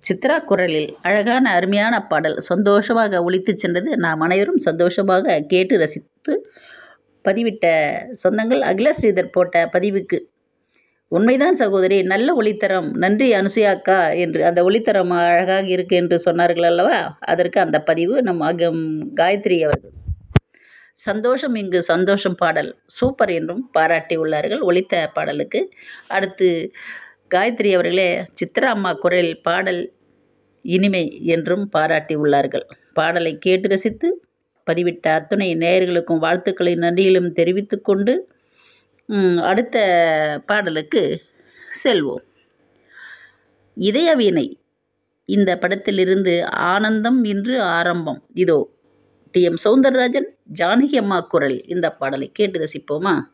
சித்ரா குரலில் அழகான அருமையான பாடல் சந்தோஷமாக ஒலித்துச் சென்றது நாம் அனைவரும் சந்தோஷமாக கேட்டு ரசித்து பதிவிட்ட சொந்தங்கள் அகில ஸ்ரீதர் போட்ட பதிவுக்கு உண்மைதான் சகோதரி நல்ல ஒளித்தரம் நன்றி அனுசுயாக்கா என்று அந்த ஒளித்தரம் அழகாக இருக்கு என்று சொன்னார்கள் அல்லவா அதற்கு அந்த பதிவு நம் அகம் காயத்ரி அவர்கள் சந்தோஷம் இங்கு சந்தோஷம் பாடல் சூப்பர் என்றும் பாராட்டி உள்ளார்கள் ஒலித்த பாடலுக்கு அடுத்து காயத்ரி அவர்களே சித்ரா அம்மா குரல் பாடல் இனிமை என்றும் பாராட்டி உள்ளார்கள் பாடலை கேட்டு ரசித்து பதிவிட்ட அத்துணை நேயர்களுக்கும் வாழ்த்துக்களை நன்றியிலும் தெரிவித்து கொண்டு ம், அடுத்த பாடலுக்கு செல்வோம் இதய வீணை இந்த படத்திலிருந்து ஆனந்தம் இன்று ஆரம்பம் இதோ டி எம் சௌந்தரராஜன் ஜானகி அம்மா குரல் இந்த பாடலை கேட்டு ரசிப்போமா